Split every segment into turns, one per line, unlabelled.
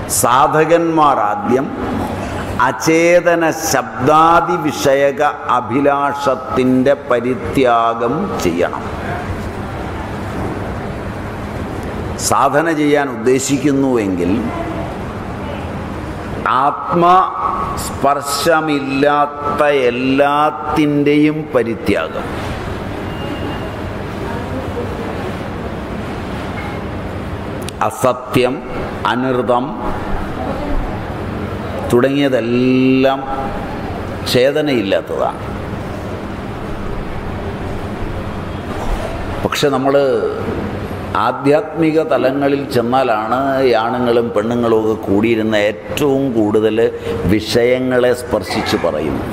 സാധകന്മാർ ആദ്യം അചേതന ശബ്ദാദി വിഷയക അഭിലാഷത്തിൻ്റെ പരിത്യാഗം ചെയ്യണം സാധന ചെയ്യാൻ ഉദ്ദേശിക്കുന്നുവെങ്കിൽ ആത്മസ്പർശമില്ലാത്ത എല്ലാത്തിൻ്റെയും പരിത്യാഗം അസത്യം അനൃതം തുടങ്ങിയതെല്ലാം ഛേദനയില്ലാത്തതാണ് പക്ഷെ നമ്മൾ ആധ്യാത്മിക തലങ്ങളിൽ ചെന്നാലാണ് ഈ ആണുങ്ങളും പെണ്ണുങ്ങളും ഒക്കെ കൂടിയിരുന്ന ഏറ്റവും കൂടുതൽ വിഷയങ്ങളെ സ്പർശിച്ച് പറയുന്നത്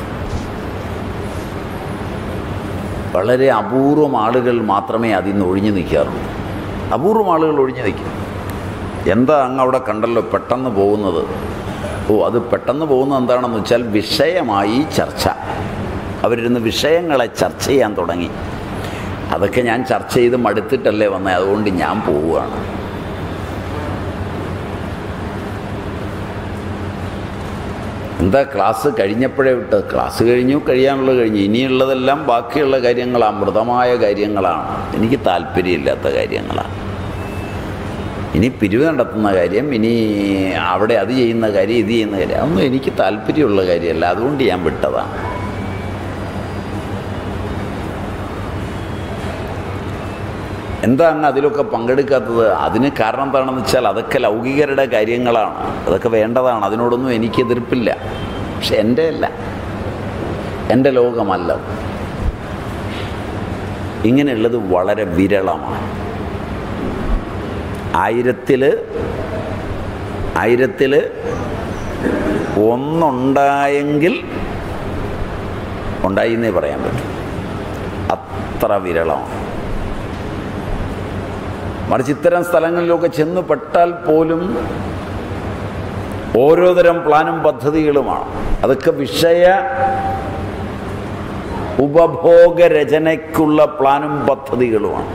വളരെ അപൂർവം ആളുകൾ മാത്രമേ അതിൽ നിന്ന് ഒഴിഞ്ഞു നിൽക്കാറുള്ളൂ അപൂർവം ആളുകൾ ഒഴിഞ്ഞു നിൽക്കും എന്താ അങ്ങ് അവിടെ കണ്ടല്ലോ പെട്ടെന്ന് പോകുന്നത് ഓ അത് പെട്ടെന്ന് പോകുന്നത് എന്താണെന്ന് വെച്ചാൽ വിഷയമായി ചർച്ച അവരിരുന്ന് വിഷയങ്ങളെ ചർച്ച ചെയ്യാൻ തുടങ്ങി അതൊക്കെ ഞാൻ ചർച്ച ചെയ്ത് മടുത്തിട്ടല്ലേ വന്നേ അതുകൊണ്ട് ഞാൻ പോവുകയാണ് എന്താ ക്ലാസ് കഴിഞ്ഞപ്പോഴേ വിട്ട് ക്ലാസ് കഴിഞ്ഞു കഴിയാനുള്ളത് കഴിഞ്ഞു ഇനിയുള്ളതെല്ലാം ബാക്കിയുള്ള കാര്യങ്ങൾ അമൃതമായ കാര്യങ്ങളാണ് എനിക്ക് താല്പര്യമില്ലാത്ത കാര്യങ്ങളാണ് ഇനി പിരിവ് നടത്തുന്ന കാര്യം ഇനി അവിടെ അത് ചെയ്യുന്ന കാര്യം ഇത് ചെയ്യുന്ന കാര്യം അതൊന്നും എനിക്ക് താല്പര്യമുള്ള കാര്യമല്ല അതുകൊണ്ട് ഞാൻ വിട്ടതാണ് എന്താ അങ്ങ് അതിലൊക്കെ പങ്കെടുക്കാത്തത് അതിന് കാരണം എന്താണെന്ന് വെച്ചാൽ അതൊക്കെ ലൗകികരുടെ കാര്യങ്ങളാണ് അതൊക്കെ വേണ്ടതാണ് അതിനോടൊന്നും എനിക്ക് എതിർപ്പില്ല പക്ഷെ എൻ്റെ അല്ല എൻ്റെ ലോകമല്ല ഇങ്ങനെയുള്ളത് വളരെ വിരളമാണ് ആയിരത്തിൽ ആയിരത്തിൽ ഒന്നുണ്ടായെങ്കിൽ ഉണ്ടായി എന്നേ പറയാൻ പറ്റും അത്ര വിരളമാണ് മറിച്ച് ഇത്തരം സ്ഥലങ്ങളിലൊക്കെ ചെന്ന് പെട്ടാൽ പോലും ഓരോതരം പ്ലാനും പദ്ധതികളുമാണ് അതൊക്കെ വിഷയ ഉപഭോഗ രചനയ്ക്കുള്ള പ്ലാനും പദ്ധതികളുമാണ്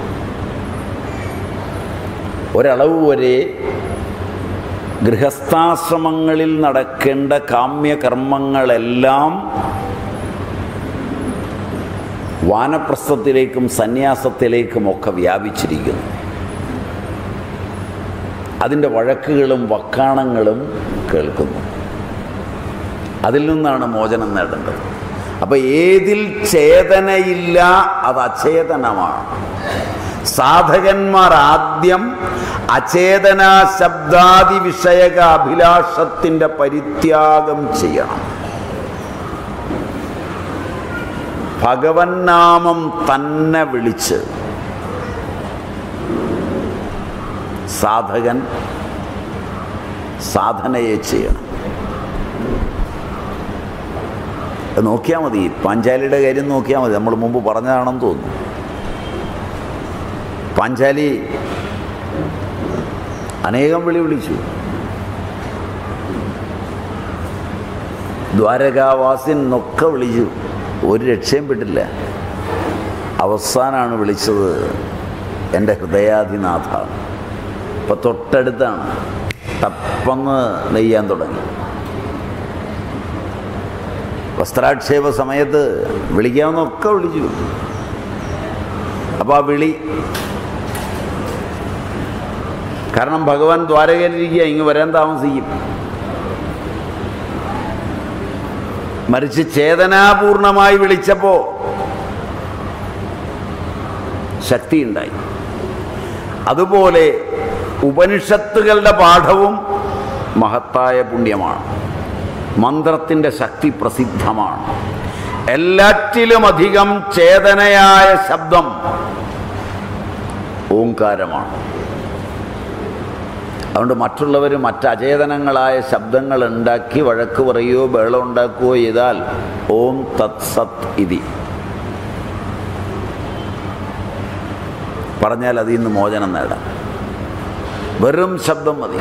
ഒരളവ് വരെ ഗൃഹസ്ഥാശ്രമങ്ങളിൽ നടക്കേണ്ട കാമ്യകർമ്മങ്ങളെല്ലാം വാനപ്രസ്ഥത്തിലേക്കും സന്യാസത്തിലേക്കുമൊക്കെ വ്യാപിച്ചിരിക്കുന്നു അതിൻ്റെ വഴക്കുകളും വക്കാണങ്ങളും കേൾക്കുന്നു അതിൽ നിന്നാണ് മോചനം നേടേണ്ടത് അപ്പൊ ഏതിൽ ചേതനയില്ല അത് അചേതനമാണ് സാധകന്മാർ ആദ്യം അചേതന ശബ്ദാദി വിഷയക അഭിലാഷത്തിൻ്റെ പരിത്യാഗം ചെയ്യണം ഭഗവൻ നാമം തന്നെ വിളിച്ച് സാധകൻ സാധനയെ ചെയ്യണം നോക്കിയാൽ മതി പാഞ്ചാലിയുടെ കാര്യം നോക്കിയാൽ മതി നമ്മൾ മുമ്പ് പറഞ്ഞതാണെന്ന് തോന്നുന്നു പാഞ്ചാലി അനേകം വിളി വിളിച്ചു ദ്വാരകാവാസിൻ എന്നൊക്കെ വിളിച്ചു ഒരു രക്ഷയും പെട്ടില്ല അവസാനമാണ് വിളിച്ചത് എൻ്റെ ഹൃദയാധിനാഥ ഇപ്പം തൊട്ടടുത്താണ് തപ്പന്ന് നെയ്യാൻ തുടങ്ങി വസ്ത്രാക്ഷേപ സമയത്ത് വിളിക്കാവുന്നൊക്കെ വിളിച്ചു അപ്പോൾ ആ വിളി കാരണം ഭഗവാൻ ദ്വാരകയിലിരിക്കുക ഇങ്ങ് വരാൻ താമസിക്കും മറിച്ച് ചേതനാപൂർണമായി വിളിച്ചപ്പോൾ ശക്തിയുണ്ടായി അതുപോലെ ഉപനിഷത്തുകളുടെ പാഠവും മഹത്തായ പുണ്യമാണ് മന്ത്രത്തിൻ്റെ ശക്തി പ്രസിദ്ധമാണ് എല്ലാറ്റിലും അധികം ചേതനയായ ശബ്ദം ഓങ്കാരമാണ് അതുകൊണ്ട് മറ്റുള്ളവർ മറ്റ് അചേതനങ്ങളായ ശബ്ദങ്ങൾ ഉണ്ടാക്കി വഴക്ക് പറയുകയോ ബഹളം ഉണ്ടാക്കുകയോ ചെയ്താൽ ഓം തത് സത് ഇതി പറഞ്ഞാൽ അതിൽ നിന്ന് മോചനം നേടാം വെറും ശബ്ദം മതി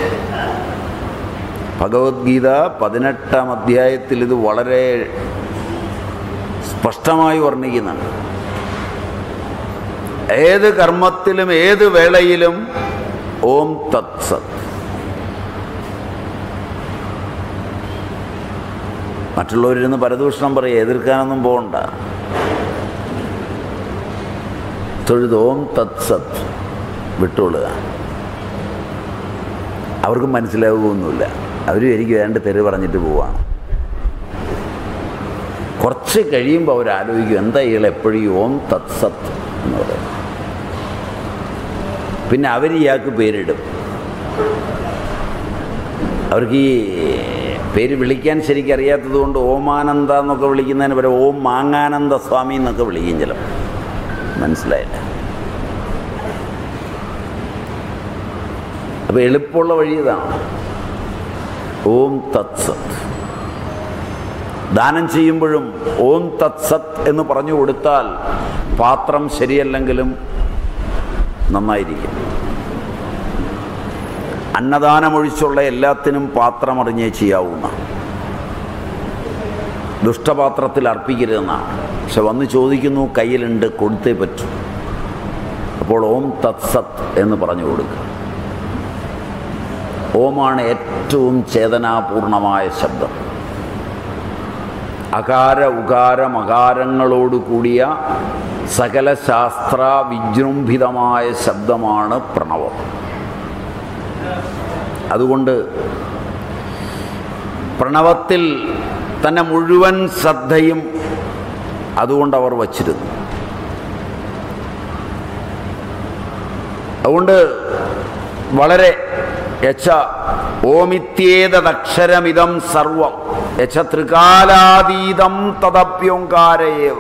ഭഗവത്ഗീത പതിനെട്ടാം അധ്യായത്തിൽ ഇത് വളരെ സ്പഷ്ടമായി വർണ്ണിക്കുന്നുണ്ട് ഏത് കർമ്മത്തിലും ഏത് വേളയിലും ഓം തത് സത് മറ്റുള്ളവരിരുന്ന് പരദൂഷണം പറയുക എതിർക്കാനൊന്നും പോകണ്ട തൊഴുതോം തത് സത് വിട്ടുകൊള്ളുക അവർക്കും മനസ്സിലാവുകയൊന്നുമില്ല അവരും എനിക്ക് വേണ്ട തെറി പറഞ്ഞിട്ട് പോവാണ് കുറച്ച് കഴിയുമ്പോൾ അവർ ആലോചിക്കും എന്താ ഇയാൾ എപ്പോഴും ഈ ഓം തത് സത് എന്ന് പറയും പിന്നെ അവർ ഇയാൾക്ക് പേരിടും അവർക്ക് ഈ പേര് വിളിക്കാൻ ശരിക്കും അറിയാത്തത് കൊണ്ട് ഓമാനന്ദ എന്നൊക്കെ വിളിക്കുന്നതിന് പകരം ഓം മാങ്ങാനന്ദ സ്വാമി എന്നൊക്കെ വിളിക്കും ചില മനസ്സിലായില്ല അപ്പോൾ എളുപ്പമുള്ള വഴി ഇതാണ് ഓം തത്സത് ദാനം ചെയ്യുമ്പോഴും ഓം തത്സത് എന്ന് പറഞ്ഞു കൊടുത്താൽ പാത്രം ശരിയല്ലെങ്കിലും നന്നായിരിക്കും അന്നദാനമൊഴിച്ചുള്ള എല്ലാത്തിനും പാത്രമറിഞ്ഞേ ചെയ്യാവുന്ന ദുഷ്ടപാത്രത്തിൽ അർപ്പിക്കരുതെന്നാണ് പക്ഷെ വന്ന് ചോദിക്കുന്നു കയ്യിലുണ്ട് കൊടുത്തേ പറ്റൂ അപ്പോൾ ഓം തത്സത് എന്ന് പറഞ്ഞു കൊടുക്കുക ഓമാണ് ഏറ്റവും ചേതനാപൂർണമായ ശബ്ദം അകാര ഉകാര മകാരങ്ങളോട് കൂടിയ സകല ശാസ്ത്ര വിജൃംഭിതമായ ശബ്ദമാണ് പ്രണവം അതുകൊണ്ട് പ്രണവത്തിൽ തന്നെ മുഴുവൻ ശ്രദ്ധയും അതുകൊണ്ട് അവർ വച്ചിരുന്നു അതുകൊണ്ട് വളരെ യച്ച ഓമിത്യേതദക്ഷരമിതം സർവം യച്ച ത്രികാലാതീതം തദപ്യോങ്കാരയേവ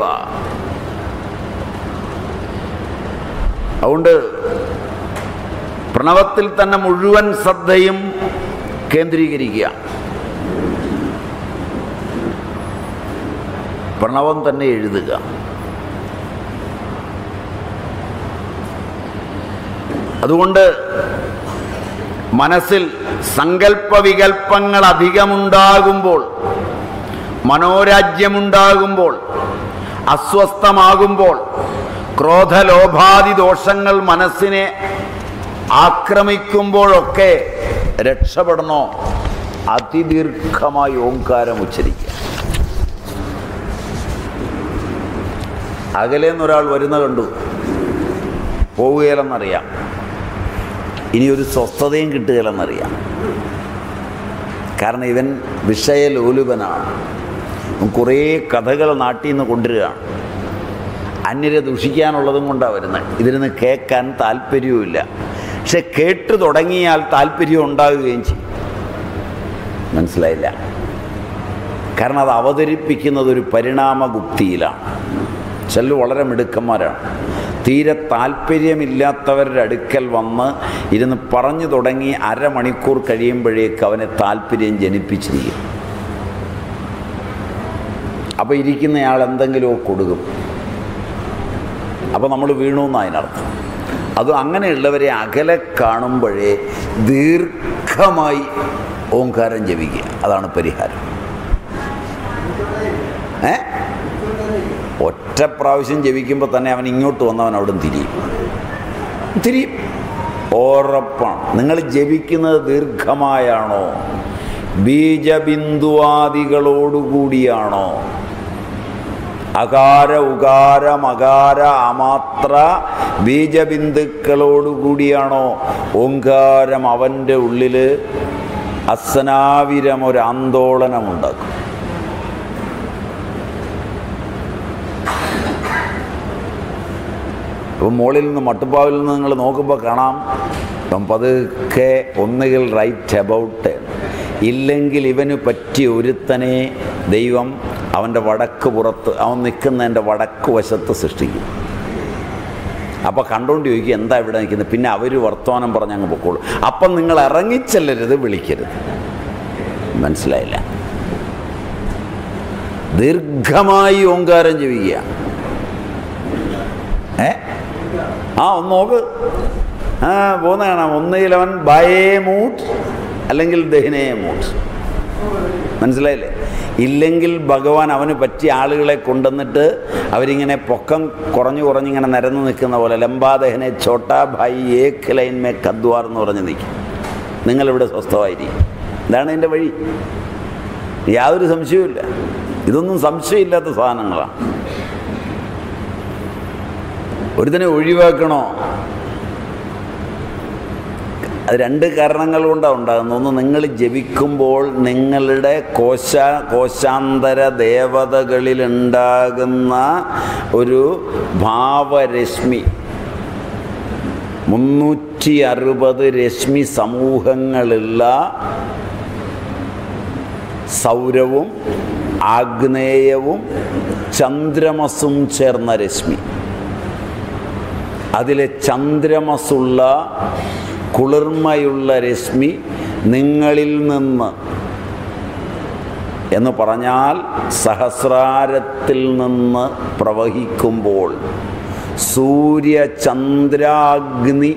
അതുകൊണ്ട് പ്രണവത്തിൽ തന്നെ മുഴുവൻ ശ്രദ്ധയും കേന്ദ്രീകരിക്കുക പ്രണവം തന്നെ എഴുതുക അതുകൊണ്ട് മനസ്സിൽ സങ്കല്പവികൽപ്പങ്ങൾ അധികമുണ്ടാകുമ്പോൾ മനോരാജ്യമുണ്ടാകുമ്പോൾ അസ്വസ്ഥമാകുമ്പോൾ ക്രോധലോഭാദി ദോഷങ്ങൾ മനസ്സിനെ ആക്രമിക്കുമ്പോഴൊക്കെ രക്ഷപ്പെടണോ അതിദീർഘമായി ഓങ്കാരം ഉച്ചരിക്കുക അകലേന്നൊരാൾ വരുന്ന കണ്ടു പോവുകയില്ലെന്നറിയാം ഇനി ഒരു സ്വസ്ഥതയും കിട്ടുകയില്ലെന്നറിയാം കാരണം ഇവൻ വിഷയലോലുപനാണ് ഇവൻ കുറേ കഥകൾ നാട്ടിൽ നിന്ന് കൊണ്ടുവരികയാണ് അന്യരെ ദുഷിക്കാനുള്ളതും കൊണ്ടാണ് വരുന്നത് ഇതിരുന്ന് കേൾക്കാൻ താല്പര്യവുമില്ല പക്ഷെ കേട്ടു തുടങ്ങിയാൽ താല്പര്യം ഉണ്ടാകുകയും ചെയ്യും മനസ്സിലായില്ല കാരണം അത് അവതരിപ്പിക്കുന്നത് ഒരു പരിണാമഗുപ്തിയിലാണ് ചിലർ വളരെ മിടുക്കന്മാരാണ് തീരെ താല്പര്യമില്ലാത്തവരുടെ അടുക്കൽ വന്ന് ഇരുന്ന് പറഞ്ഞു തുടങ്ങി അരമണിക്കൂർ കഴിയുമ്പോഴേക്ക് അവനെ താല്പര്യം ജനിപ്പിച്ചിരിക്കും അപ്പോൾ ഇരിക്കുന്നയാൾ എന്തെങ്കിലുമോ കൊടുക്കും അപ്പോൾ നമ്മൾ വീണു എന്ന് അതിനർത്ഥം അത് അങ്ങനെയുള്ളവരെ അകലെ കാണുമ്പോഴേ ദീർഘമായി ഓങ്കാരം ജപിക്കുക അതാണ് പരിഹാരം ഏ ഒറ്റ പ്രാവശ്യം ജപിക്കുമ്പോൾ തന്നെ അവൻ ഇങ്ങോട്ട് വന്നവൻ അവിടെ തിരിയും തിരിയും ഉറപ്പാണ് നിങ്ങൾ ജപിക്കുന്നത് ദീർഘമായാണോ ബീജബിന്ദുവാദികളോടുകൂടിയാണോ അകാര ഉകാര മകാര അമാത്ര ബീജബിന്ദുക്കളോടുകൂടിയാണോ ഓങ്കാരം അവൻ്റെ ഉള്ളിൽ അസനാവിരം ഒരു ആന്തോളനമുണ്ടാക്കും ഇപ്പം മുകളിൽ നിന്ന് മട്ടുപ്പാവിൽ നിന്ന് നിങ്ങൾ നോക്കുമ്പോൾ കാണാം ഇപ്പം പതുക്കെ ഒന്നുകിൽ റൈറ്റ് അബൌട്ട് ഇല്ലെങ്കിൽ ഇവന് പറ്റിയ ഒരുത്തനെ ദൈവം അവൻ്റെ വടക്ക് പുറത്ത് അവൻ നിൽക്കുന്നതിൻ്റെ വടക്ക് വശത്ത് സൃഷ്ടിക്കും അപ്പോൾ കണ്ടുകൊണ്ട് ചോദിക്കും എന്താ ഇവിടെ നിൽക്കുന്നത് പിന്നെ അവർ വർത്തമാനം പറഞ്ഞ് അങ്ങ് പൊക്കോളൂ അപ്പം നിങ്ങൾ ഇറങ്ങിച്ചെല്ലരുത് വിളിക്കരുത് മനസ്സിലായില്ല ദീർഘമായി ഓങ്കാരം ജപിക്കുക ഏ ആ ഒന്ന് നോക്ക് ആ പോകുന്ന കാണാം ഒന്നുകിൽ അവൻ ബയേ മൂട്ട് അല്ലെങ്കിൽ ദഹിനേ മൂട്ട് മനസ്സിലായില്ലേ ഇല്ലെങ്കിൽ ഭഗവാൻ അവന് പറ്റിയ ആളുകളെ കൊണ്ടുവന്നിട്ട് അവരിങ്ങനെ പൊക്കം കുറഞ്ഞു കുറഞ്ഞിങ്ങനെ നിരന്ന് നിൽക്കുന്ന പോലെ ലംബാദഹനെ ചോട്ടാ ഭായി ഏക്ക് ലൈൻ മേ കദ്വാർ എന്ന് പറഞ്ഞ് നിൽക്കും നിങ്ങളിവിടെ സ്വസ്ഥമായിരിക്കും ഇതാണ് എൻ്റെ വഴി യാതൊരു സംശയവുമില്ല ഇതൊന്നും സംശയമില്ലാത്ത സാധനങ്ങളാണ് ഒരുത്തിനെ ഒഴിവാക്കണോ അത് രണ്ട് കാരണങ്ങൾ കൊണ്ടാണ് ഉണ്ടാകുന്നത് ഒന്ന് നിങ്ങൾ ജപിക്കുമ്പോൾ നിങ്ങളുടെ കോശ കോശാന്തര ദേവതകളിലുണ്ടാകുന്ന ഒരു ഭാവരശ്മി മുന്നൂറ്റി അറുപത് രശ്മി സമൂഹങ്ങളുള്ള സൗരവും ആഗ്നേയവും ചന്ദ്രമസും ചേർന്ന രശ്മി അതിലെ ചന്ദ്രമസുള്ള കുളിർമയുള്ള രശ്മി നിങ്ങളിൽ നിന്ന് എന്ന് പറഞ്ഞാൽ സഹസ്രാരത്തിൽ നിന്ന് പ്രവഹിക്കുമ്പോൾ സൂര്യചന്ദ്രാഗ്നി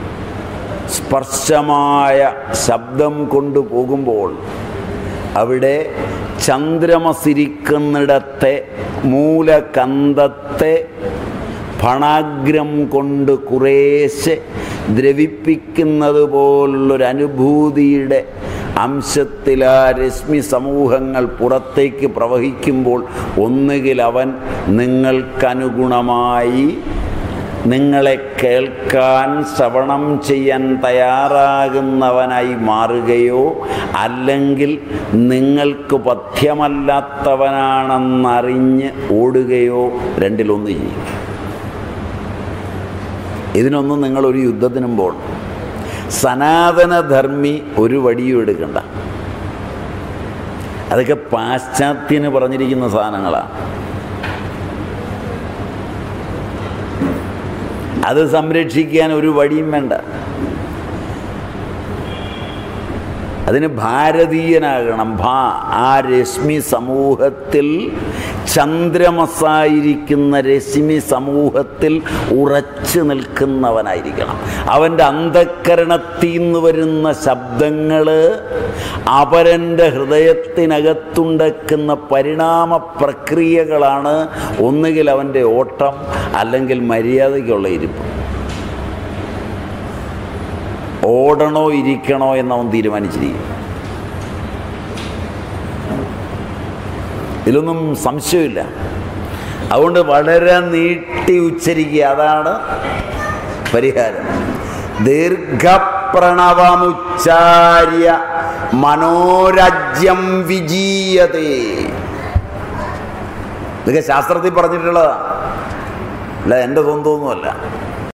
സ്പർശമായ ശബ്ദം കൊണ്ടുപോകുമ്പോൾ അവിടെ ചന്ദ്രമസിരിക്കുന്നിടത്തെ മൂലകന്ധത്തെ ഫണാഗ്രം കൊണ്ട് കുറേശ്ശെ ദ്രവിപ്പിക്കുന്നത് പോലുള്ളൊരനുഭൂതിയുടെ അംശത്തിൽ ആ രശ്മി സമൂഹങ്ങൾ പുറത്തേക്ക് പ്രവഹിക്കുമ്പോൾ ഒന്നുകിൽ അവൻ നിങ്ങൾക്കനുഗുണമായി നിങ്ങളെ കേൾക്കാൻ ശ്രവണം ചെയ്യാൻ തയ്യാറാകുന്നവനായി മാറുകയോ അല്ലെങ്കിൽ നിങ്ങൾക്ക് പഥ്യമല്ലാത്തവനാണെന്നറിഞ്ഞ് ഓടുകയോ രണ്ടിലൊന്ന് ചെയ്യും ഇതിനൊന്നും നിങ്ങൾ ഒരു യുദ്ധത്തിനും പോകണം സനാതനധർമ്മി ഒരു വടിയും എടുക്കണ്ട അതൊക്കെ പാശ്ചാത്യന് പറഞ്ഞിരിക്കുന്ന സാധനങ്ങളാണ് അത് സംരക്ഷിക്കാൻ ഒരു വടിയും വേണ്ട അതിന് ഭാരതീയനാകണം ഭാ ആ രശ്മി സമൂഹത്തിൽ ചന്ദ്രമസായിരിക്കുന്ന രശ്മി സമൂഹത്തിൽ ഉറച്ചു നിൽക്കുന്നവനായിരിക്കണം അവൻ്റെ അന്ധക്കരണത്തിൽ നിന്ന് വരുന്ന ശബ്ദങ്ങൾ അപരൻ്റെ ഹൃദയത്തിനകത്തുണ്ടക്കുന്ന പരിണാമ പ്രക്രിയകളാണ് ഒന്നുകിൽ അവൻ്റെ ഓട്ടം അല്ലെങ്കിൽ മര്യാദയ്ക്കുള്ള ഇരിപ്പ് ഓടണോ ഇരിക്കണോ എന്നവൻ തീരുമാനിച്ചിരിക്കും ഇതിലൊന്നും സംശയമില്ല അതുകൊണ്ട് വളരെ നീട്ടി ഉച്ചരിക്കുക അതാണ് പരിഹാരം ദീർഘപ്രണവമുച്ചാര്യ മനോരാജ്യം വിജീയതേ ഇതൊക്കെ ശാസ്ത്രത്തിൽ പറഞ്ഞിട്ടുള്ളതാണ് അല്ല എൻ്റെ സ്വന്തമൊന്നുമല്ല